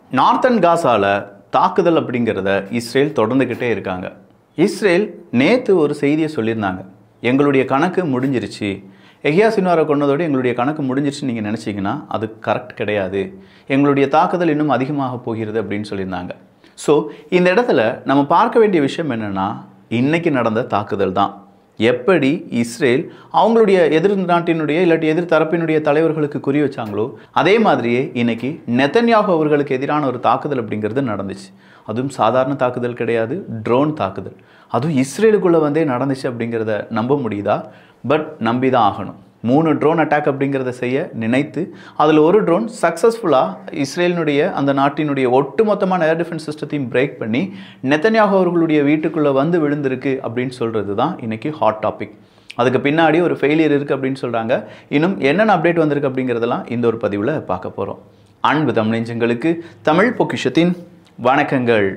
northern காசால தாக்குதல் அப்படிங்கிறத Israel தொடர்ந்துக்கிட்டே இருக்காங்க இஸ்ரேல் நேற்று ஒரு செய்தியை சொல்லியிருந்தாங்க எங்களுடைய கணக்கு முடிஞ்சிருச்சு எஹியா சின்வாரை கொண்டதோடு எங்களுடைய கணக்கு முடிஞ்சிருச்சுன்னு நீங்கள் நினச்சிங்கன்னா அது கரெக்ட் கிடையாது எங்களுடைய தாக்குதல் இன்னும் அதிகமாக போகிறது அப்படின்னு சொல்லியிருந்தாங்க ஸோ இந்த இடத்துல நம்ம பார்க்க வேண்டிய விஷயம் என்னென்னா இன்னைக்கு நடந்த தாக்குதல் தான் எப்படி இஸ்ரேல் அவங்களுடைய எதிர் நாட்டினுடைய இல்லாட்டி எதிர் தரப்பினுடைய தலைவர்களுக்கு குறி வச்சாங்களோ அதே மாதிரியே இன்னைக்கு நெத்தன்யாகு அவர்களுக்கு எதிரான ஒரு தாக்குதல் அப்படிங்கிறது நடந்துச்சு அதுவும் சாதாரண தாக்குதல் கிடையாது ட்ரோன் தாக்குதல் அதுவும் இஸ்ரேலுக்குள்ளே வந்தே நடந்துச்சு அப்படிங்கிறத நம்ப முடியுதா பட் நம்பி தான் ஆகணும் மூணு ட்ரோன் அட்டாக் அப்படிங்கிறத செய்ய நினைத்து அதில் ஒரு ட்ரோன் சக்ஸஸ்ஃபுல்லாக இஸ்ரேலினுடைய அந்த நாட்டினுடைய ஒட்டுமொத்தமான ஏர் டிஃபென்ஸ் சிஸ்டத்தையும் பிரேக் பண்ணி நெத்தன்யாகு அவர்களுடைய வீட்டுக்குள்ளே வந்து விழுந்திருக்கு அப்படின்னு சொல்கிறது தான் இன்றைக்கி ஹாட் டாபிக் அதுக்கு பின்னாடி ஒரு ஃபெயிலியர் இருக்குது அப்படின்னு சொல்கிறாங்க இன்னும் என்னென்ன அப்டேட் வந்திருக்கு அப்படிங்கிறதெல்லாம் இந்த ஒரு பதிவில் பார்க்க போகிறோம் அன்பு தமிழஞ்சங்களுக்கு தமிழ் பொக்கிஷத்தின் வணக்கங்கள்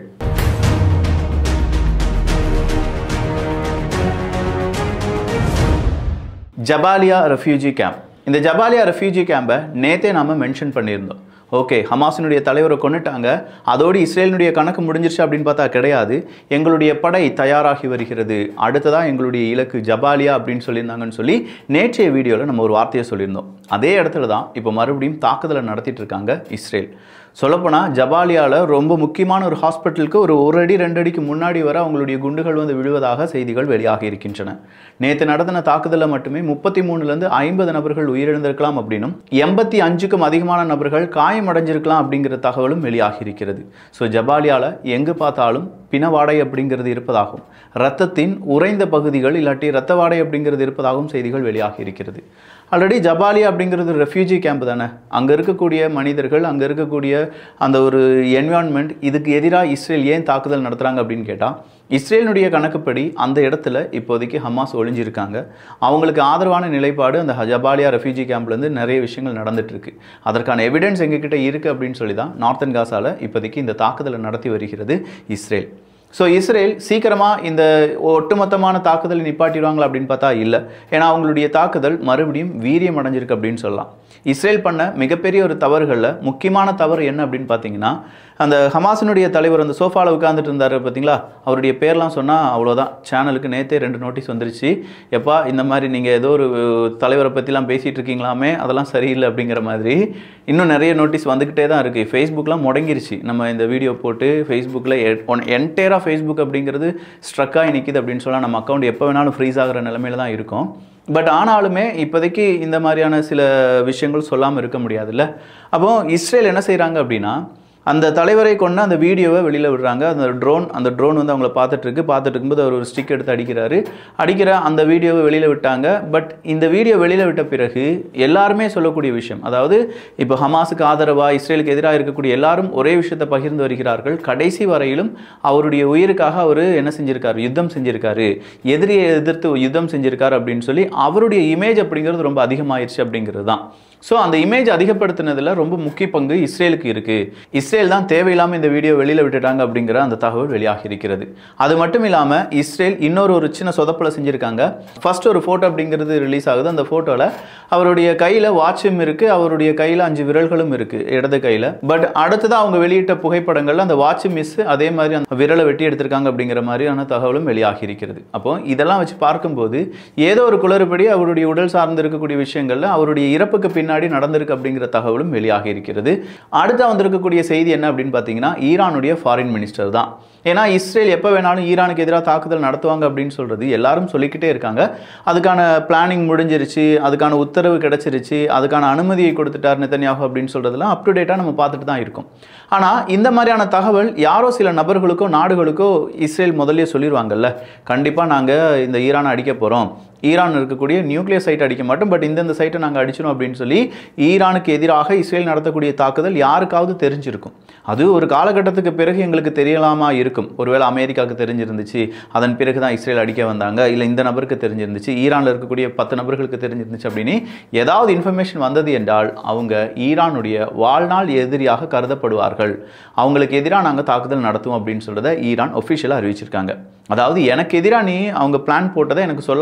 ஜபாலியா ரெஃப்யூஜி கேம்ப் இந்த ஜபாலியா ரெஃப்யூஜி கேம்பை நேத்தே நாம மென்ஷன் பண்ணியிருந்தோம் ஓகே ஹமாஸினுடைய தலைவரை கொண்டுட்டாங்க அதோடு இஸ்ரேலினுடைய கணக்கு முடிஞ்சிருச்சு அப்படின்னு பார்த்தா கிடையாது எங்களுடைய படை தயாராகி வருகிறது அடுத்ததாக எங்களுடைய இலக்கு ஜபாலியா அப்படின்னு சொல்லியிருந்தாங்கன்னு சொல்லி நேற்றைய வீடியோவில் நம்ம ஒரு வார்த்தையை சொல்லியிருந்தோம் அதே இடத்துல தான் இப்போ மறுபடியும் தாக்குதலை நடத்திட்டு இருக்காங்க இஸ்ரேல் சொல்லப்போனால் ஜபாலியாவில் ரொம்ப முக்கியமான ஒரு ஹாஸ்பிட்டலுக்கு ஒரு ஒரு அடி ரெண்டு அடிக்கு முன்னாடி வர அவங்களுடைய குண்டுகள் வந்து விழுவதாக செய்திகள் வெளியாகி இருக்கின்றன நேற்று நடத்தின தாக்குதலில் மட்டுமே முப்பத்தி மூணுலேருந்து ஐம்பது நபர்கள் உயிரிழந்திருக்கலாம் அப்படின்னும் எண்பத்தி அஞ்சுக்கும் அதிகமான நபர்கள் காயமடைஞ்சிருக்கலாம் அப்படிங்கிற தகவலும் வெளியாகி இருக்கிறது ஸோ ஜபாலியாவில் எங்கு பார்த்தாலும் பிணவாடை அப்படிங்கிறது இருப்பதாகவும் இரத்தத்தின் உறைந்த பகுதிகள் இல்லாட்டி இரத்த வாடை அப்படிங்கிறது இருப்பதாகவும் செய்திகள் வெளியாகி இருக்கிறது ஆல்ரெடி ஜபாலியா அப்படிங்கிறது ரெஃப்யூஜி கேம்ப் தானே அங்கே இருக்கக்கூடிய மனிதர்கள் அங்கே இருக்கக்கூடிய அந்த ஒரு என்விரான்மெண்ட் இதுக்கு எதிராக இஸ்ரேல் ஏன் தாக்குதல் நடத்துகிறாங்க அப்படின்னு கேட்டால் இஸ்ரேலினுடைய கணக்குப்படி அந்த இடத்துல இப்போதைக்கு ஹமாஸ் ஒளிஞ்சிருக்காங்க அவங்களுக்கு ஆதரவான நிலைப்பாடு அந்த ஜபாலியா ரெஃப்யூஜி கேம்ப்லேருந்து நிறைய விஷயங்கள் நடந்துட்டு இருக்கு அதற்கான எவிடன்ஸ் எங்ககிட்ட இருக்குது அப்படின்னு சொல்லி தான் நார்த்தன் காசால இப்போதைக்கு இந்த தாக்குதலை நடத்தி வருகிறது இஸ்ரேல் ஸோ இஸ்ரேல் சீக்கிரமாக இந்த ஒட்டுமொத்தமான தாக்குதலை நிப்பாட்டிடுவாங்களா அப்படின்னு பார்த்தா இல்லை ஏன்னா அவங்களுடைய தாக்குதல் மறுபடியும் வீரியம் அடைஞ்சிருக்கு அப்படின்னு சொல்லலாம் இஸ்ரேல் பண்ண மிகப்பெரிய ஒரு தவறுகளில் முக்கியமான தவறு என்ன அப்படின்னு பார்த்தீங்கன்னா அந்த ஹமாஸினுடைய தலைவர் அந்த சோஃபாவில் உட்காந்துட்டு இருந்தார் பார்த்தீங்களா அவருடைய பேர்லாம் சொன்னால் அவ்வளோதான் சேனலுக்கு நேற்றே ரெண்டு நோட்டீஸ் வந்துருச்சு எப்பா இந்த மாதிரி நீங்கள் ஏதோ ஒரு தலைவரை பற்றிலாம் பேசிகிட்டு இருக்கீங்களாமே அதெல்லாம் சரியில்லை அப்படிங்கிற மாதிரி இன்னும் நிறைய நோட்டீஸ் வந்துக்கிட்டே தான் இருக்குது ஃபேஸ்புக்லாம் முடங்கிருச்சு நம்ம இந்த வீடியோ போட்டு ஃபேஸ்புக்கில் ஒன் என்டையராக ஃபேஸ்புக் அப்படிங்கிறது ஸ்ட்ரக்காகி நிற்கிது அப்படின்னு சொல்லலாம் நம்ம அக்கௌண்ட் எப்போ வேணாலும் ஃப்ரீஸ் ஆகிற நிலமையில தான் இருக்கும் பட் ஆனாலுமே இப்போதைக்கு இந்த மாதிரியான சில விஷயங்கள் சொல்லாமல் இருக்க முடியாதுல்ல அப்போ இஸ்ரேல் என்ன செய்கிறாங்க அப்படின்னா அந்த தலைவரை கொண்டு அந்த வீடியோவை வெளியில் விடுறாங்க அந்த ட்ரோன் அந்த ட்ரோன் வந்து அவங்கள பார்த்துட்டு இருக்கு பார்த்துட்டு இருக்கும்போது அவர் ஒரு ஸ்டிக் எடுத்து அடிக்கிறாரு அடிக்கிற அந்த வீடியோவை வெளியில் விட்டாங்க பட் இந்த வீடியோ வெளியில் விட்ட பிறகு எல்லாருமே சொல்லக்கூடிய விஷயம் அதாவது இப்போ ஹமாஸுக்கு ஆதரவாக இஸ்ரேலுக்கு எதிராக இருக்கக்கூடிய எல்லாரும் ஒரே விஷயத்தை பகிர்ந்து வருகிறார்கள் கடைசி வரையிலும் அவருடைய உயிருக்காக அவர் என்ன செஞ்சிருக்காரு யுத்தம் செஞ்சிருக்காரு எதிரியை எதிர்த்து யுத்தம் செஞ்சிருக்காரு அப்படின்னு சொல்லி அவருடைய இமேஜ் அப்படிங்கிறது ரொம்ப அதிகமாயிருச்சு அப்படிங்கிறது தான் ஸோ அந்த இமேஜ் அதிகப்படுத்தினதில் ரொம்ப முக்கிய பங்கு இஸ்ரேலுக்கு இருக்குது இஸ்ரேல் தான் தேவையில்லாமல் இந்த வீடியோ வெளியில் விட்டுட்டாங்க அப்படிங்கிற அந்த தகவல் வெளியாகி இருக்கிறது அது மட்டும் இல்லாமல் இஸ்ரேல் இன்னொரு ஒரு சின்ன சொதப்பலை செஞ்சுருக்காங்க ஃபர்ஸ்ட் ஒரு ஃபோட்டோ அப்படிங்கிறது ரிலீஸ் ஆகுது அந்த ஃபோட்டோவில் அவருடைய கையில் வாட்சும் இருக்குது அவருடைய கையில் அஞ்சு விரல்களும் இருக்குது இடது கையில் பட் அடுத்ததாக அவங்க வெளியிட்ட புகைப்படங்களில் அந்த வாட்ச் மிஸ் அதே மாதிரி அந்த விரலை வெட்டி எடுத்திருக்காங்க அப்படிங்கிற மாதிரியான தகவலும் வெளியாகி இருக்கிறது அப்போ இதெல்லாம் வச்சு பார்க்கும்போது ஏதோ ஒரு குளறுபடி அவருடைய உடல் சார்ந்து இருக்கக்கூடிய விஷயங்களில் அவருடைய இறப்புக்கு பின் பின்னாடி நடந்திருக்கு அப்படிங்கிற தகவலும் வெளியாகி இருக்கிறது அடுத்து வந்திருக்கக்கூடிய செய்தி என்ன அப்படின்னு பார்த்தீங்கன்னா ஈரானுடைய ஃபாரின் மினிஸ்டர் தான் ஏன்னா இஸ்ரேல் எப்போ வேணாலும் ஈரானுக்கு எதிராக தாக்குதல் நடத்துவாங்க அப்படின்னு சொல்கிறது எல்லாரும் சொல்லிக்கிட்டே இருக்காங்க அதுக்கான பிளானிங் முடிஞ்சிருச்சு அதுக்கான உத்தரவு கிடைச்சிருச்சு அதுக்கான அனுமதியை கொடுத்துட்டார் நெத்தன்யாகு அப்படின்னு சொல்கிறதுலாம் அப் டு டேட்டாக நம்ம பார்த்துட்டு தான் இருக்கோம் ஆனால் இந்த மாதிரியான தகவல் யாரோ சில நபர்களுக்கோ நாடுகளுக்கோ இஸ்ரேல் முதல்ல சொல்லிடுவாங்கல்ல கண்டிப்பாக நாங்கள் இந்த ஈரானை அடிக்க போகிறோம் ஈரான் இருக்கக்கூடிய நியூக்ளியர் சைட் அடிக்க மாட்டோம் பட் இந்தந்த சைட்டை நாங்கள் அடிச்சிடும் அப்படின்னு சொல்லி ஈரானுக்கு எதிராக இஸ்ரேல் நடத்தக்கூடிய தாக்குதல் யாருக்காவது தெரிஞ்சிருக்கும் அது ஒரு காலகட்டத்துக்கு பிறகு எங்களுக்கு தெரியலாமா இருக்கும் ஒருவேளை அமெரிக்காவுக்கு தெரிஞ்சிருந்துச்சு அதன் பிறகு தான் இஸ்ரேல் அடிக்க வந்தாங்க இல்லை இந்த நபருக்கு தெரிஞ்சிருந்துச்சு ஈரானில் இருக்கக்கூடிய பத்து நபர்களுக்கு தெரிஞ்சிருந்துச்சு அப்படின்னு ஏதாவது இன்ஃபர்மேஷன் வந்தது என்றால் அவங்க ஈரானுடைய வாழ்நாள் எதிரியாக கருதப்படுவார்கள் அவங்களுக்கு எதிராக நாங்கள் தாக்குதல் நடத்துவோம் அப்படின்னு சொல்கிறத ஈரான் ஒஃபிஷியலாக அறிவிச்சிருக்காங்க அதாவது எனக்கு எதிராக நீ அவங்க பிளான் போட்டதை எனக்கு சொல்லாமல் இருந்தீங்கன்னா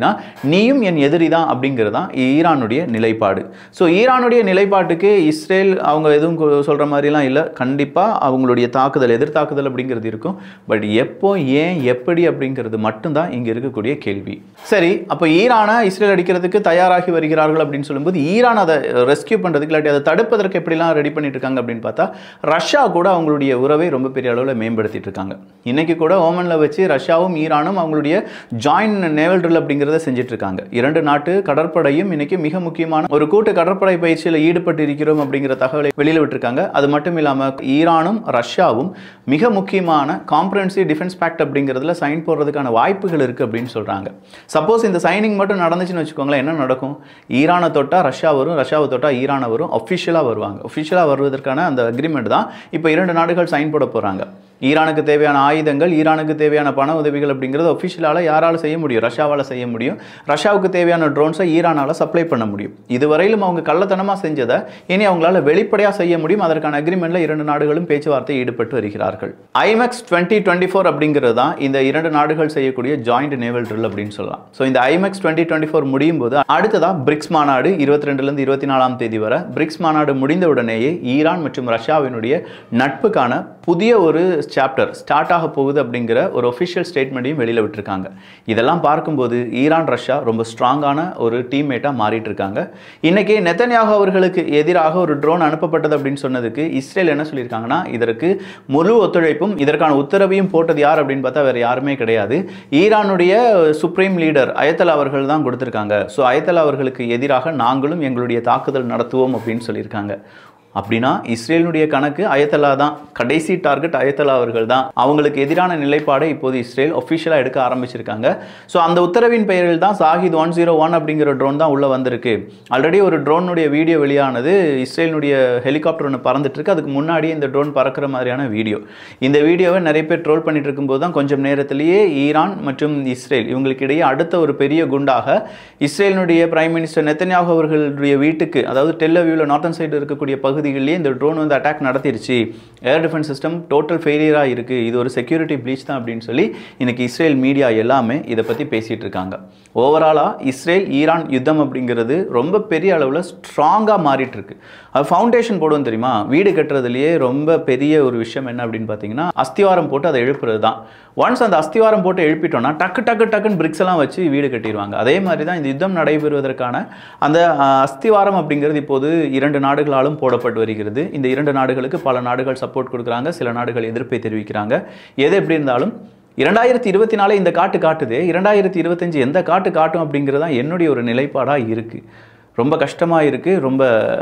அப்படின்னா நீயும் என் எதிரி தான் அப்படிங்கிறது தான் ஈரானுடைய நிலைப்பாடு ஸோ ஈரானுடைய நிலைப்பாட்டுக்கு இஸ்ரேல் அவங்க எதுவும் கொ- சொல்ற மாதிரிலாம் இல்லை கண்டிப்பாக அவங்களுடைய தாக்குதல் எதிர்த்தாக்குதல் அப்படிங்கிறது இருக்கும் பட் எப்போ ஏன் எப்படி அப்படிங்கிறது மட்டும்தான் இங்கே இருக்கக்கூடிய கேள்வி சரி அப்போ ஈரானை இஸ்ரேல் அடிக்கிறதுக்கு தயாராகி வருகிறார்கள் அப்படின்னு சொல்லும்போது ஈரான் அதை ரெஸ்கியூ பண்ணுறதுக்கு இல்லாட்டி அதை தடுப்பதற்கு எப்படிலாம் ரெடி பண்ணிட்டு இருக்காங்க அப்படின்னு பார்த்தா ரஷ்யா கூட அவங்களுடைய உறவை ரொம்ப பெரிய அளவில் மேம்படுத்திட்டு இருக்காங்க இன்னைக்கு கூட ஓமனில் வச்சு ரஷ்யாவும் ஈரானும் அவங்களுடைய ஜாயின்ட் நேவல் ட்ரில் அப்படிங்கிறத செஞ்சுட்டு இருக்காங்க இரண்டு நாட்டு கடற்படையும் இன்னைக்கு மிக முக்கியமான ஒரு கூட்டு கடற்படை பயிற்சியில் ஈடுபட்டு இருக்கிறோம் அப்படிங்கிற தகவலை வெளியில் விட்டுருக்காங்க அது மட்டும் இல்லாமல் ஈரானும் ரஷ்யாவும் மிக முக்கியமான காம்ப்ரஹென்சிவ் டிஃபென்ஸ் பேக்ட் அப்படிங்கிறதுல சைன் போடுறதுக்கான வாய்ப்புகள் இருக்குது அப்படின்னு சொல்கிறாங்க சப்போஸ் இந்த சைனிங் மட்டும் நடந்துச்சுன்னு வச்சுக்கோங்களேன் என்ன நடக்கும் ஈரானை தொட்டா ரஷ்யா வரும் ரஷ்யாவை தொட்டா ஈரானை வரும் அஃபிஷியலாக வருவாங்க அஃபிஷியலாக வருவதற்கான அந்த அக்ரிமெண்ட் தான் இப்போ இரண்டு நாடுகள் சைன் போட போகிறாங்க ஈரானுக்கு தேவையான ஆயுதங்கள் ஈரானுக்கு தேவையான பண உதவிகள் அப்படிங்கிறது ஒஃபிஷியலால் யாரால செய்ய முடியும் ரஷ்யாவால் செய்ய முடியும் ரஷ்யாவுக்கு தேவையான ட்ரோன்ஸை ஈரானால் சப்ளை பண்ண முடியும் இதுவரையிலும் அவங்க கள்ளத்தனமாக செஞ்சதை இனி அவங்களால வெளிப்படையாக செய்ய முடியும் அதற்கான அக்ரிமெண்ட்ல இரண்டு நாடுகளும் பேச்சுவார்த்தை ஈடுபட்டு வருகிறார்கள் ஐமெக்ஸ் டுவெண்ட்டி டுவெண்ட்டி ஃபோர் அப்படிங்கிறது தான் இந்த இரண்டு நாடுகள் செய்யக்கூடிய ஜாயிண்ட் நேவல் ட்ரில் அப்படின்னு சொல்லலாம் ஸோ இந்த ஐமெக்ஸ் டுவெண்ட்டி டுவெண்ட்டி ஃபோர் முடியும் போது அடுத்ததா பிரிக்ஸ் மாநாடு இருபத்தி ரெண்டுலேருந்து இருபத்தி நாலாம் தேதி வரை பிரிக்ஸ் மாநாடு முடிந்த உடனேயே ஈரான் மற்றும் ரஷ்யாவினுடைய நட்புக்கான புதிய ஒரு சாப்டர் ஸ்டார்ட் ஆக போகுது அப்படிங்கிற ஒரு ஒஃபிஷியல் ஸ்டேட்மெண்ட்டையும் வெளியில் விட்டுருக்காங்க இதெல்லாம் பார்க்கும்போது ஈரான் ரஷ்யா ரொம்ப ஸ்ட்ராங்கான ஒரு டீம்மேட்டாக மாறிட்டு இருக்காங்க இன்னைக்கு நெத்தன்யாகு அவர்களுக்கு எதிராக ஒரு ட்ரோன் அனுப்பப்பட்டது அப்படின்னு சொன்னதுக்கு இஸ்ரேல் என்ன சொல்லியிருக்காங்கன்னா இதற்கு முழு ஒத்துழைப்பும் இதற்கான உத்தரவையும் போட்டது யார் அப்படின்னு பார்த்தா வேற யாருமே கிடையாது ஈரானுடைய சுப்ரீம் லீடர் அயத்தல் அவர்கள் தான் கொடுத்துருக்காங்க ஸோ அயத்தல் அவர்களுக்கு எதிராக நாங்களும் எங்களுடைய தாக்குதல் நடத்துவோம் அப்படின்னு சொல்லியிருக்காங்க அப்படின்னா இஸ்ரேலினுடைய கணக்கு அயத்தலா தான் கடைசி டார்கெட் அயத்தலா அவர்கள் தான் அவங்களுக்கு எதிரான நிலைப்பாடை இப்போது இஸ்ரேல் ஒஃபிஷியலாக எடுக்க ஆரம்பிச்சிருக்காங்க ஸோ அந்த உத்தரவின் பெயரில் தான் சாஹித் ஒன் ஜீரோ ஒன் அப்படிங்கிற ட்ரோன் தான் உள்ளே வந்திருக்கு ஆல்ரெடி ஒரு ட்ரோனுடைய வீடியோ வெளியானது இஸ்ரேலினுடைய ஹெலிகாப்டர் ஒன்று பறந்துட்டு இருக்கு அதுக்கு முன்னாடியே இந்த ட்ரோன் பறக்கிற மாதிரியான வீடியோ இந்த வீடியோவை நிறைய பேர் ட்ரோல் பண்ணிட்டு இருக்கும்போது தான் கொஞ்சம் நேரத்திலேயே ஈரான் மற்றும் இஸ்ரேல் இவங்களுக்கு இடையே அடுத்த ஒரு பெரிய குண்டாக இஸ்ரேலினுடைய பிரைம் மினிஸ்டர் நெத்தன்யாகு அவர்களுடைய வீட்டுக்கு அதாவது டெல்லவியூவில் நார்த்தன் சைடு இருக்கக்கூடிய பகுதிகளிலே இந்த ட்ரோன் வந்து அட்டாக் நடத்திருச்சு ஏர் டிஃபென்ஸ் சிஸ்டம் டோட்டல் ஃபெயிலியராக இருக்குது இது ஒரு செக்யூரிட்டி ப்ளீச் தான் அப்படின்னு சொல்லி இன்னைக்கு இஸ்ரேல் மீடியா எல்லாமே இதை பற்றி பேசிகிட்டு இருக்காங்க ஓவராலாக இஸ்ரேல் ஈரான் யுத்தம் அப்படிங்கிறது ரொம்ப பெரிய அளவில் ஸ்ட்ராங்காக மாறிட்டு இருக்கு அது ஃபவுண்டேஷன் போடுவோம் தெரியுமா வீடு கட்டுறதுலேயே ரொம்ப பெரிய ஒரு விஷயம் என்ன அப்படின்னு பார்த்தீங்கன்னா அஸ்திவாரம் போட்டு அதை எழுப்புறது தான் ஒன்ஸ் அந்த அஸ்திவாரம் போட்டு எழுப்பிட்டோம்னா டக்கு டக்கு டக்குன்னு பிரிக்ஸ் எல்லாம் வச்சு வீடு கட்டிடுவாங்க அதே மாதிரி தான் இந்த யுத்தம் நடைபெறுவதற்கான அந்த அஹ், அஸ்திவாரம் அப்படிங்கிறது இப்போது இரண்டு நாடுகளாலும் போடப்பட்டு வருகிறது இந்த இரண்டு நாடுகளுக்கு பல நாடுகள் சப்போர்ட் கொடுக்குறாங்க சில நாடுகள் எதிர்ப்பை தெரிவிக்கிறாங்க எது எப்படி இருந்தாலும் இரண்டாயிரத்தி இருபத்தி நாலு இந்த காட்டு காட்டுது இரண்டாயிரத்தி இருபத்தஞ்சு எந்த காட்டு காட்டும் அப்படிங்கிறது தான் என்னுடைய ஒரு நிலைப்பாடாக இருக்குது ரொம்ப கஷ்டமாக இருக்குது ரொம்ப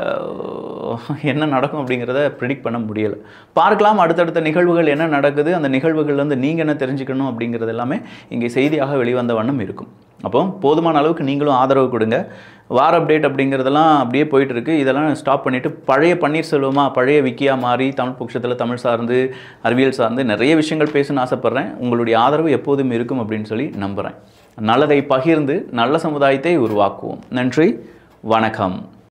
அஹ், என்ன நடக்கும் அப்படிங்கிறத ப்ரிடிக்ட் பண்ண முடியலை பார்க்கலாம் அடுத்தடுத்த நிகழ்வுகள் என்ன நடக்குது அந்த நிகழ்வுகள்லேருந்து நீங்கள் என்ன தெரிஞ்சுக்கணும் அப்படிங்கிறது எல்லாமே இங்கே செய்தியாக வெளிவந்த வண்ணம் இருக்கும் அப்போ போதுமான அளவுக்கு நீங்களும் ஆதரவு கொடுங்க வார அப்டேட் அப்படிங்கிறதெல்லாம் அப்படியே போயிட்டு இருக்கு இதெல்லாம் ஸ்டாப் பண்ணிவிட்டு பழைய பன்னீர்செல்வமா பழைய விக்கியா மாறி தமிழ் பட்சத்தில் தமிழ் சார்ந்து அறிவியல் சார்ந்து நிறைய விஷயங்கள் பேசணும்னு ஆசைப்பட்றேன் உங்களுடைய ஆதரவு எப்போதும் இருக்கும் அப்படின்னு சொல்லி நம்புகிறேன் நல்லதை பகிர்ந்து நல்ல சமுதாயத்தை உருவாக்குவோம் நன்றி வணக்கம்